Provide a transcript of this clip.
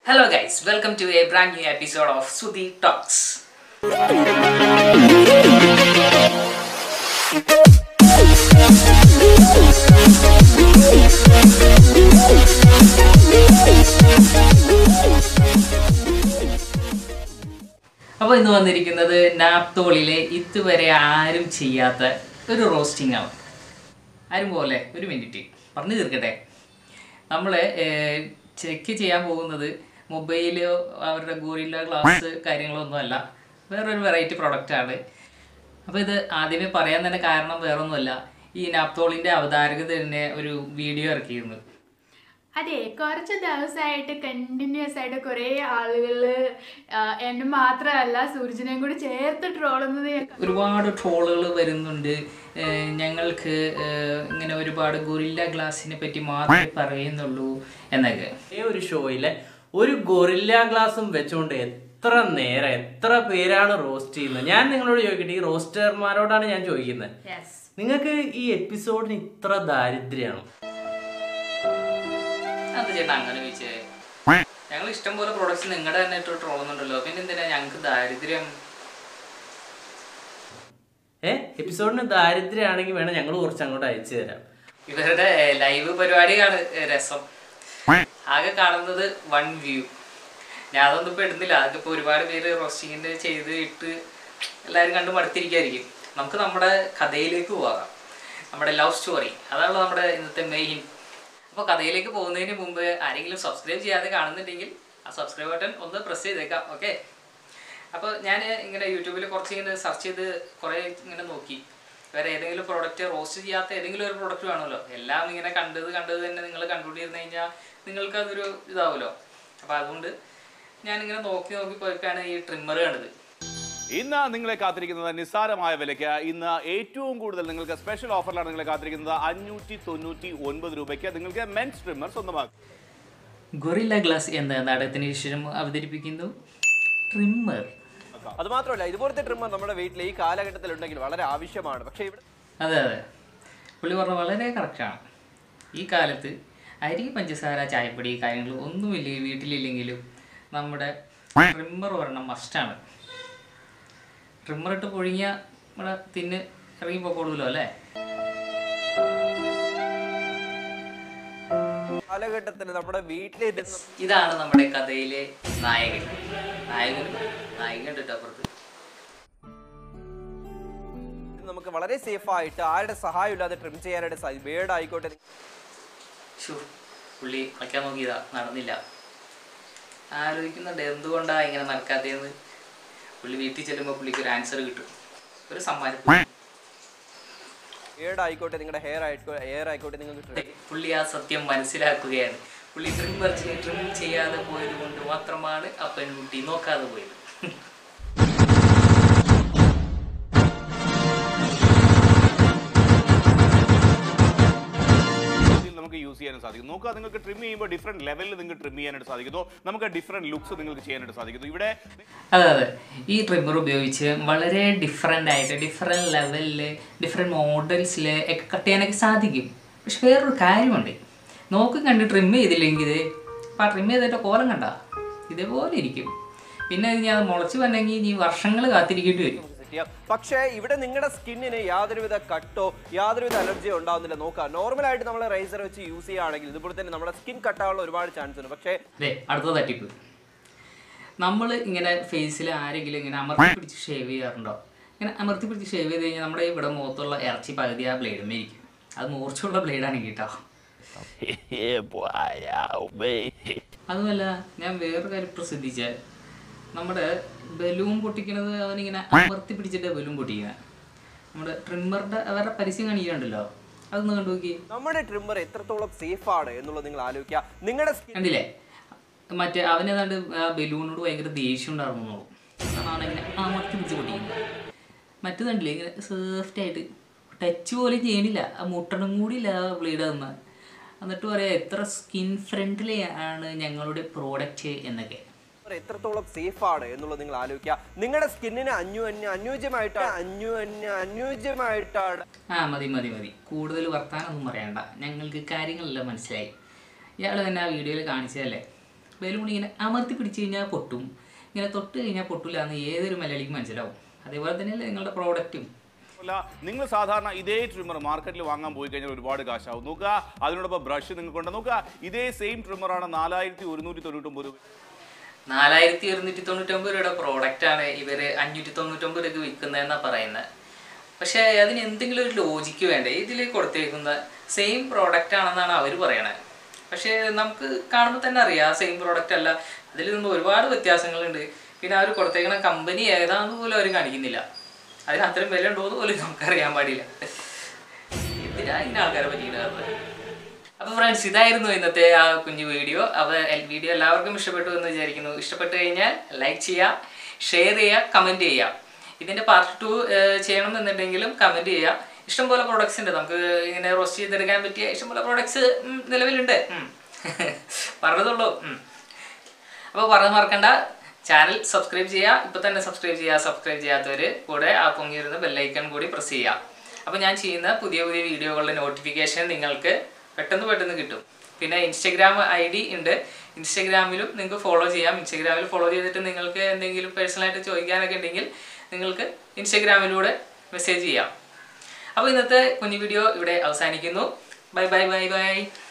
Hello guys, welcome to a brand new episode of Sudhi Talks. അപ്പോൾ ഇന്ന് വന്നിരിക്കുന്നത് നാപ്തോളിലെ ഇതുവരെ ആരും ചെയ്യാത്ത ഒരു റോസ്റ്റിംഗ് ആണ് ആരും പോലെ ഒരു മിനിറ്റ് പറഞ്ഞു തീർക്കട്ടെ നമ്മൾ ചെക്ക് ചെയ്യാൻ പോകുന്നത് മൊബൈലോ അവരുടെ ഗോറില്ല ഗ്ലാസ് കാര്യങ്ങളൊന്നും അല്ല വേറൊരു വെറൈറ്റി പ്രൊഡക്റ്റാണ് അപ്പോൾ ഇത് ആദ്യമേ പറയാൻ തന്നെ കാരണം വേറൊന്നുമല്ല ഈ നാപ്തോളിൻ്റെ അവതാരകത തന്നെ ഒരു വീഡിയോ ഇറക്കിയിരുന്നു അതെ കുറച്ച് ദിവസമായിട്ട് കണ്ടിന്യൂസ് ആയിട്ട് കുറേ ആളുകൾ എന്നെ മാത്രമല്ല സൂരജിനെയും കൂടി ചേർത്ത് ട്രോളുന്നത് ഞാൻ ഒരുപാട് ട്രോളുകൾ വരുന്നുണ്ട് ഏഹ് ഞങ്ങൾക്ക് ഏഹ് ഇങ്ങനെ ഒരുപാട് ഗൊറില്ല ഗ്ലാസിനെ പറ്റി മാത്രമേ പറയുന്നുള്ളൂ എന്നൊക്കെ ഈ ഒരു ഷോയിലെ ഒരു ഗൊറില്ല ഗ്ലാസും വെച്ചുകൊണ്ട് എത്ര നേരം എത്ര പേരാണ് റോസ്റ്റ് ചെയ്യുന്നത് ഞാൻ നിങ്ങളോട് ചോദിക്കട്ടെ ഈ റോസ്റ്റർമാരോടാണ് ഞാൻ ചോദിക്കുന്നത് യെസ് നിങ്ങൾക്ക് ഈ എപ്പിസോഡിന് ഇത്ര ദാരിദ്ര്യമാണോ അത് ചേട്ടാ അങ്ങനെ ചോദിച്ചേ ഞങ്ങൾ ഇഷ്ടം പോലെ പ്രോഡക്ട്സ് നിങ്ങളുടെ തന്നെ ഇട്ട് ട്രോളുന്നുണ്ടല്ലോ പിന്നെ എന്തിനാ ഞങ്ങൾക്ക് ദാരിദ്ര്യം ഏ എപ്പിസോഡിന് ദാരിദ്ര്യമാണെങ്കിൽ വേണം ഞങ്ങൾ കുറച്ച് അങ്ങോട്ട് അയച്ചു തരാം ഇവരുടെ ലൈവ് പരിപാടിയാണ് രസം ആകെ കാണുന്നത് വൺ വ്യൂ ഞാൻ അതൊന്നും ഇപ്പൊ ഇടുന്നില്ല അതൊക്കെ ഇപ്പൊ ഒരുപാട് പേര് റോസ്റ്റിങ്ങിന്റെ ചെയ്ത് ഇട്ട് എല്ലാവരും കണ്ട് മടുത്തിരിക്കായിരിക്കും നമുക്ക് നമ്മുടെ കഥയിലേക്ക് പോകാം നമ്മുടെ ലവ് സ്റ്റോറി അതാണല്ലോ നമ്മുടെ ഇന്നത്തെ മെയിൻ അപ്പോൾ കഥയിലേക്ക് പോകുന്നതിന് മുമ്പ് ആരെങ്കിലും സബ്സ്ക്രൈബ് ചെയ്യാതെ കാണുന്നുണ്ടെങ്കിൽ ആ സബ്സ്ക്രൈബ് ബട്ടൺ ഒന്ന് പ്രസ് ചെയ്തേക്കാം ഓക്കെ അപ്പോൾ ഞാൻ ഇങ്ങനെ യൂട്യൂബിൽ കുറച്ച് ഇങ്ങനെ സെർച്ച് ചെയ്ത് കുറേ ഇങ്ങനെ നോക്കി വേറെ ഏതെങ്കിലും പ്രോഡക്റ്റ് റോസ്റ്റ് ചെയ്യാത്ത ഏതെങ്കിലും ഒരു പ്രോഡക്റ്റ് വേണമല്ലോ എല്ലാം ഇങ്ങനെ കണ്ടത് കണ്ടത് തന്നെ നിങ്ങൾ കണ്ടുകൊണ്ടിരുന്നു കഴിഞ്ഞാൽ നിങ്ങൾക്ക് അതൊരു ഇതാവുമല്ലോ അപ്പോൾ അതുകൊണ്ട് ഞാനിങ്ങനെ നോക്കി നോക്കി പോയിട്ടാണ് ഈ ട്രിമ്മർ കണ്ടത് ഇന്ന് നിങ്ങളെ കാത്തിരിക്കുന്നത് നിസ്സാരമായ വിലയ്ക്ക് ഇന്ന് ഏറ്റവും കൂടുതൽ നിങ്ങൾക്ക് സ്പെഷ്യൽ ഓഫറിലാണ് നിങ്ങളെ കാത്തിരിക്കുന്നത് അഞ്ഞൂറ്റി തൊണ്ണൂറ്റി ഒൻപത് രൂപയ്ക്ക് നിങ്ങൾക്ക് മെൻസ് ട്രിമ്മർ സ്വന്തമാക്കും ഗൊറില്ല ഗ്ലാസ് എന്ന നാടകത്തിന് ശേഷം അവതരിപ്പിക്കുന്നു ട്രിമ്മർ അത് മാത്രമല്ല ഇതുപോലത്തെ ട്രിമ്മർ നമ്മുടെ വീട്ടിൽ ഈ കാലഘട്ടത്തിൽ ഉണ്ടെങ്കിൽ വളരെ ആവശ്യമാണ് പക്ഷേ ഇവിടെ അതെ അതെ പുള്ളി പറഞ്ഞ വളരെ കറക്റ്റാണ് ഈ കാലത്ത് അരി പഞ്ചസാര ചായപ്പൊടി കാര്യങ്ങൾ ഒന്നുമില്ല വീട്ടിലില്ലെങ്കിലും നമ്മുടെ ട്രിമ്മർ ഒരെണ്ണം മസ്റ്റാണ് ട്രിമ്മർ ഇട്ട് പൊഴിഞ്ഞാൽ നമ്മുടെ തിന്ന് ഇറങ്ങി പോക്കോളൂല്ലോ അല്ലേ കാലഘട്ടത്തിൽ നമ്മുടെ വീട്ടിലിരുന്ന് ഇതാണ് നമ്മുടെ കഥയിലെ നായകൻ നായകനും നായിക ഉണ്ട് അപ്പുറത്ത് നമുക്ക് വളരെ സേഫ് ആയിട്ട് ആരുടെ സഹായം ഇല്ലാതെ ട്രിം ചെയ്യാനായിട്ട് ബേഡ് ആയിക്കോട്ടെ ഷൂ പുള്ളി കളിക്കാൻ നോക്കിയതാ നടന്നില്ല ആലോചിക്കുന്നുണ്ട് എന്തുകൊണ്ടാണ് ഇങ്ങനെ നടക്കാത്തതെന്ന് പുള്ളി വീട്ടിൽ ചെല്ലുമ്പോൾ പുള്ളിക്ക് ഒരു ആൻസർ കിട്ടും ഒരു സമ്മാനം ബേഡ് ആയിക്കോട്ടെ നിങ്ങളുടെ ഹെയർ ആയിക്കോട്ടെ ഹെയർ ആയിക്കോട്ടെ നിങ്ങൾക്ക് trim പുള്ളി ആ സത്യം മനസ്സിലാക്കുകയാണ് പുള്ളി ട്രിം പറിച്ച് ട്രിം ചെയ്യാതെ പോയത് കൊണ്ട് മാത്രമാണ് ആ പെൺകുട്ടി നോക്കാതെ പോയത് ഇതിൽ നമുക്ക് യൂസ് ചെയ്യാനും സാധിക്കും നോക്കുക നിങ്ങൾക്ക് ട്രിം ചെയ്യുമ്പോൾ ഡിഫറെന്റ് ലെവലിൽ നിങ്ങൾക്ക് ട്രിം ചെയ്യാനായിട്ട് സാധിക്കുന്നു നമുക്ക് ഡിഫറെന്റ് ലുക്സ് നിങ്ങൾക്ക് ചെയ്യാനായിട്ട് സാധിക്കുന്നു ഇവിടെ അതെ അതെ ഈ ട്രിമ്മർ ഉപയോഗിച്ച് വളരെ ഡിഫറെൻ്റ് ആയിട്ട് ഡിഫറെൻറ്റ് ലെവലിൽ ഡിഫറെൻറ്റ് മോഡൽസിൽ ഒക്കെ കട്ട് ചെയ്യാനൊക്കെ സാധിക്കും പക്ഷെ വേറൊരു കാര്യമുണ്ട് നോക്കി കണ്ട് ട്രിം ചെയ്തില്ലെങ്കിൽ അപ്പം ആ ട്രിം ചെയ്തിട്ട് കോലം കണ്ട ഇതേപോലെ ഇരിക്കും പിന്നെ ഇനി അത് മുളച്ച് വന്നെങ്കിൽ ഇനി വർഷങ്ങൾ കാത്തിരിക്കേണ്ടി വരും സെറ്റ് ചെയ്യാം പക്ഷേ ഇവിടെ നിങ്ങളുടെ സ്കിന്നിന് യാതൊരുവിധ കട്ടോ യാതൊരുവിധ അലർജിയോ ഉണ്ടാവുന്നില്ല നോക്കുക നോർമലായിട്ട് നമ്മൾ റൈസർ വെച്ച് യൂസ് ചെയ്യുകയാണെങ്കിൽ ഇതുപോലെ തന്നെ നമ്മുടെ സ്കിൻ കട്ടാനുള്ള ഒരുപാട് ചാൻസ് ഉണ്ട് പക്ഷേ അതെ അടുത്ത തട്ടിപ്പ് നമ്മൾ ഇങ്ങനെ ഫേസിൽ ആരെങ്കിലും ഇങ്ങനെ അമർത്തി പിടിച്ച് ഷേവ് ചെയ്യാറുണ്ടോ ഇങ്ങനെ അമർത്തി പിടിച്ച് ഷേവ് ചെയ്ത് കഴിഞ്ഞാൽ നമ്മുടെ ഇവിടെ മുഖത്തുള്ള ഇറച്ചി പകുതി ആ ബ്ലേഡുമേ ഇരിക്കും അത് മൂർച്ചയുള്ള ബ്ലേഡാണ് കേട്ടോ അതുമല്ല ഞാൻ വേറൊരു കാര്യം പ്രസിദ്ധിച്ച നമ്മുടെ ബലൂൺ പൊട്ടിക്കണത് അവനിങ്ങനെ അമർത്തി പിടിച്ചിട്ട് ബലൂൺ പൊട്ടിക്കുന്നത് നമ്മുടെ ട്രിമ്മറുടെ അവരുടെ പരസ്യം കാണിക്കാണ്ടല്ലോ അതൊന്ന് കണ്ടു നോക്കി നമ്മുടെ ട്രിമ്മർ എത്രത്തോളം സേഫ് ആണ് എന്നുള്ളത് നിങ്ങൾ ആലോചിക്കുക നിങ്ങളുടെ സ്കിൻ കണ്ടില്ലേ മറ്റേ അവനേതാണ്ട് ആ ബലൂണിനോട് ഭയങ്കര ദേഷ്യം ഉണ്ടായിരുന്നു കാരണം അവനങ്ങനെ അമർത്തി പിടിച്ച് പൊട്ടിക്കുന്നത് മറ്റു കണ്ടില്ലേ ഇങ്ങനെ സോഫ്റ്റ് ആയിട്ട് ടച്ച് പോലും ചെയ്യണില്ല ആ മുട്ടണം കൂടി ഇല്ല ആ ബ്ലേഡ് തന്ന എന്നിട്ട് പറയാ എത്ര സ്കിൻ ഫ്രണ്ട്ലി ആണ് ഞങ്ങളുടെ പ്രോഡക്റ്റ് എന്നൊക്കെ എത്രത്തോളം സേഫ് ആണ് എന്നുള്ളത് നിങ്ങൾ ആലോചിക്കുക നിങ്ങളുടെ സ്കിന്നിന് അന്യോ അനുയോജ്യമായിട്ട് അന്യോ അനുയോജ്യമായിട്ടാണ് ആ മതി മതി മതി കൂടുതൽ വർത്താനൊന്നും പറയണ്ട ഞങ്ങൾക്ക് കാര്യങ്ങളെല്ലാം മനസ്സിലായി ഇയാൾ തന്നെ ആ വീഡിയോയിൽ കാണിച്ചതല്ലേ ബലൂൺ ഇങ്ങനെ അമർത്തി പിടിച്ചു കഴിഞ്ഞാൽ പൊട്ടും ഇങ്ങനെ തൊട്ട് കഴിഞ്ഞാൽ പൊട്ടില്ല എന്ന് ഏതൊരു മലയാളിക്കും മനസ്സിലാവും അതേപോലെ തന്നെയല്ലേ നിങ്ങളുടെ പ്രോഡക്റ്റും അല്ല നിങ്ങൾ സാധാരണ ഇതേ ട്രിമ്മർ മാർക്കറ്റിൽ വാങ്ങാൻ പോയി കഴിഞ്ഞാൽ ഒരുപാട് കാശാവും നോക്കുക അതിനോടൊപ്പം ബ്രഷ് നിങ്ങൾക്കുണ്ട് നോക്കുക ഇതേ സെയിം ട്രിമ്മറാണ് നാലായിരത്തി ഒരുന്നൂറ്റി തൊണ്ണൂറ്റൊമ്പത് രൂപ നാലായിരത്തി ഒരുന്നൂറ്റി തൊണ്ണൂറ്റൊമ്പത് രൂപയുടെ പ്രോഡക്റ്റാണ് ഇവർ അഞ്ഞൂറ്റി തൊണ്ണൂറ്റൊമ്പത് രൂപയ്ക്ക് വിൽക്കുന്നതെന്നാണ് പറയുന്നത് പക്ഷേ അതിന് എന്തെങ്കിലും ഒരു ലോജിക്ക് വേണ്ടേ ഇതിൽ കൊടുത്തേക്കുന്ന സെയിം പ്രോഡക്റ്റ് ആണെന്നാണ് അവർ പറയണത് പക്ഷേ നമുക്ക് കാണുമ്പോൾ തന്നെ അറിയാം സെയിം പ്രോഡക്റ്റ് അല്ല അതിൽ നിന്ന് ഒരുപാട് വ്യത്യാസങ്ങളുണ്ട് പിന്നെ അവർ കൊടുത്തേക്കുന്ന കമ്പനി ഏതാണെന്ന് പോലും അവർ കാണിക്കുന്നില്ല അതിന് അത്രയും വില ഉണ്ടോ എന്ന് പോലും നമുക്കറിയാൻ പാടില്ല എന്തിനാ ഇങ്ങനെ ആൾക്കാരെ പറ്റിയിട്ട് അപ്പൊ ഫ്രണ്ട്സ് ഇതായിരുന്നു ഇന്നത്തെ ആ കുഞ്ഞു വീഡിയോ അപ്പൊ വീഡിയോ എല്ലാവർക്കും ഇഷ്ടപ്പെട്ടു എന്ന് വിചാരിക്കുന്നു ഇഷ്ടപ്പെട്ടു കഴിഞ്ഞാൽ ലൈക്ക് ചെയ്യുക ഷെയർ ചെയ്യുക കമന്റ് ചെയ്യുക ഇതിന്റെ പാർട്ട് ടു ചെയ്യണം എന്നുണ്ടെങ്കിലും കമന്റ് ചെയ്യുക ഇഷ്ടംപോലെ പ്രോഡക്ട്സ് ഉണ്ട് നമുക്ക് ഇങ്ങനെ റോസ്റ്റ് ചെയ്തെടുക്കാൻ പറ്റിയ ഇഷ്ടംപോലെ പ്രോഡക്ട്സ് നിലവിലുണ്ട് ഉം. പറഞ്ഞതുള്ളൂ ഉം. അപ്പോൾ പറഞ്ഞു മറക്കണ്ട ചാനൽ സബ്സ്ക്രൈബ് ചെയ്യുക ഇപ്പോൾ തന്നെ സബ്സ്ക്രൈബ് ചെയ്യുക സബ്സ്ക്രൈബ് ചെയ്യാത്തവർ കൂടെ ആ പൊങ്ങി വരുന്ന ബെല്ലൈക്കൺ കൂടി പ്രസ് ചെയ്യുക അപ്പോൾ ഞാൻ ചെയ്യുന്ന പുതിയ പുതിയ വീഡിയോകളുടെ നോട്ടിഫിക്കേഷൻ നിങ്ങൾക്ക് പെട്ടെന്ന് പെട്ടെന്ന് കിട്ടും പിന്നെ ഇൻസ്റ്റഗ്രാം ഐ ഡി ഉണ്ട് ഇൻസ്റ്റഗ്രാമിലും നിങ്ങൾക്ക് ഫോളോ ചെയ്യാം ഇൻസ്റ്റഗ്രാമിൽ ഫോളോ ചെയ്തിട്ട് നിങ്ങൾക്ക് എന്തെങ്കിലും പേഴ്സണലായിട്ട് ചോദിക്കാനൊക്കെ ഉണ്ടെങ്കിൽ നിങ്ങൾക്ക് ഇൻസ്റ്റഗ്രാമിലൂടെ മെസ്സേജ് ചെയ്യാം അപ്പോൾ ഇന്നത്തെ കുഞ്ഞു വീഡിയോ ഇവിടെ അവസാനിക്കുന്നു ബൈ ബൈ ബൈ ബൈ